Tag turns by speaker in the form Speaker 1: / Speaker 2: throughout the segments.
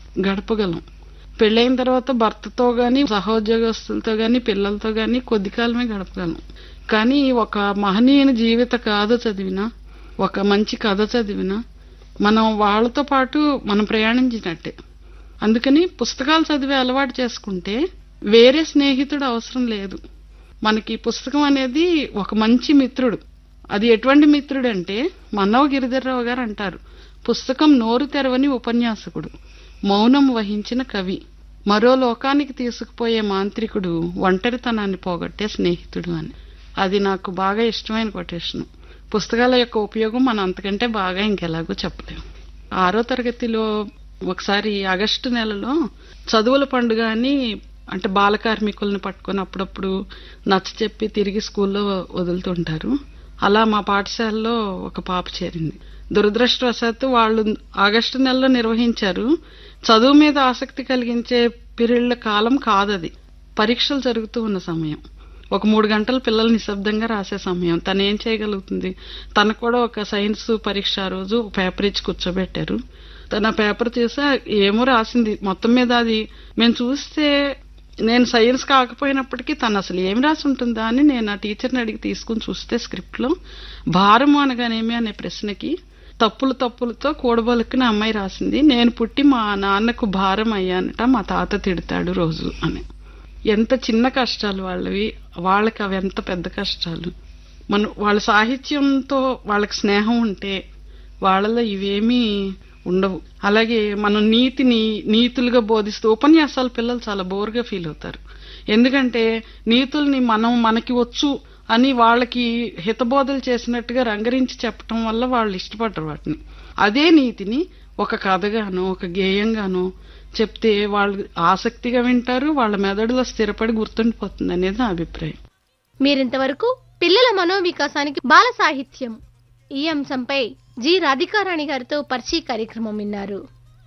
Speaker 1: గడపగలం పెళ్ళైన తర్వాత భర్తతో గాని సహోద్యోగస్తులతో గాని పిల్లలతో గాని కొద్ది కాలమే గడపగలం కానీ ఒక మహనీయుని జీవిత కథ చదివినా ఒక మంచి కథ చదివినా మనం వాళ్ళతో పాటు మనం ప్రయాణించినట్టే అందుకని పుస్తకాలు చదివే అలవాటు చేసుకుంటే వేరే స్నేహితుడు అవసరం లేదు మనకి పుస్తకం అనేది ఒక మంచి మిత్రుడు అది ఎటువంటి మిత్రుడు అంటే మన్నవ గిరిధర్రావు గారు అంటారు పుస్తకం నోరు తెరవని ఉపన్యాసకుడు మౌనం వహించిన కవి మరో లోకానికి తీసుకుపోయే మాంత్రికుడు ఒంటరితనాన్ని పోగొట్టే స్నేహితుడు అని అది నాకు బాగా ఇష్టమైన కొటేషన్ పుస్తకాల యొక్క ఉపయోగం మనం అంతకంటే బాగా ఇంకెలాగో చెప్పలేము ఆరో తరగతిలో ఒకసారి ఆగస్టు నెలలో చదువుల పండుగ అని అంటే బాల కార్మికులను పట్టుకొని అప్పుడప్పుడు నచ్చ చెప్పి తిరిగి స్కూల్లో వదులుతుంటారు అలా మా పాఠశాలలో ఒక పాప చేరింది దురదృష్టవశాత్తు వాళ్ళు ఆగస్టు నెలలో నిర్వహించారు చదువు మీద ఆసక్తి కలిగించే పీరియడ్ల కాలం కాదది పరీక్షలు జరుగుతూ ఉన్న సమయం ఒక మూడు గంటలు పిల్లలు నిశ్శబ్దంగా రాసే సమయం తను ఏం చేయగలుగుతుంది తనకు కూడా ఒక సైన్స్ పరీక్ష ఆ రోజు పేపర్ ఇచ్చి కూర్చోబెట్టారు తన పేపర్ చూసా ఏమో రాసింది మొత్తం మీద అది మేము చూస్తే నేను సైన్స్ కాకపోయినప్పటికీ తను అసలు ఏమి రాసి ఉంటుందా అని నేను ఆ టీచర్ని అడిగి తీసుకుని చూస్తే స్క్రిప్ట్లో భారము అనగానేమి అనే ప్రశ్నకి తప్పులు తప్పులతో కూడబలుక్కున అమ్మాయి రాసింది నేను పుట్టి మా నాన్నకు భారం అయ్యానట మా తాత తిడతాడు రోజు అని ఎంత చిన్న కష్టాలు వాళ్ళవి వాళ్ళకి అవి ఎంత పెద్ద కష్టాలు మన వాళ్ళ సాహిత్యంతో వాళ్ళకి స్నేహం ఉంటే వాళ్ళలో ఇవేమీ ఉండవు అలాగే మనం నీతిని నీతులుగా బోధిస్తూ ఉపన్యాసాలు పిల్లలు చాలా బోర్గా ఫీల్ అవుతారు ఎందుకంటే నీతుల్ని మనం మనకి వచ్చు అని వాళ్ళకి హితబోధలు చేసినట్టుగా రంగరించి చెప్పటం వల్ల వాళ్ళు ఇష్టపడరు వాటిని అదే నీతిని ఒక కథగానో ఒక గేయంగానో చెప్తే వాళ్ళు ఆసక్తిగా వింటారు వాళ్ళ మెదడులో స్థిరపడి గుర్తుండిపోతుంది అనేది నా అభిప్రాయం
Speaker 2: మీరింతవరకు పిల్లల మనోవికాసానికి బాల సాహిత్యం ఈ అంశంపై జి రాధికారాణి గారితో పరిచయ కార్యక్రమం విన్నారు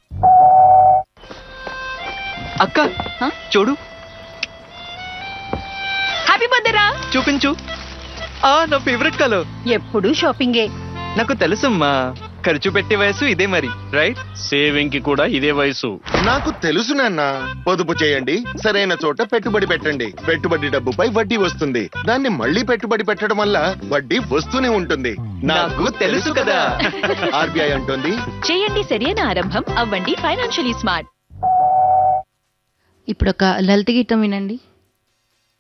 Speaker 3: అక్క చూడు
Speaker 4: హ్యాపీ బర్త్డే రా
Speaker 3: చూపించు ఆ నా ఫేవరెట్ కలర్
Speaker 4: ఎప్పుడు షాపింగే
Speaker 3: నాకు తెలుసమ్మా ఖర్చు పెట్టే వయసు ఇదే మరి రైట్
Speaker 5: సేవింగ్ కి కూడా ఇదే వయసు
Speaker 6: నాకు తెలుసు నాన్న పొదుపు చేయండి సరైన చోట పెట్టుబడి పెట్టండి పెట్టుబడి డబ్బుపై వడ్డీ వస్తుంది దాన్ని మళ్ళీ పెట్టుబడి పెట్టడం వల్ల వడ్డీ వస్తూనే ఉంటుంది
Speaker 3: నాకు తెలుసు కదా.
Speaker 6: ఆర్బీఐ అంటుంది
Speaker 4: చేయండి సరైన ఆరంభం అవ్వండి ఫైనాన్షియలీ స్మార్ట్
Speaker 7: ఇప్పుడు ఒక లలిత గీతం వినండి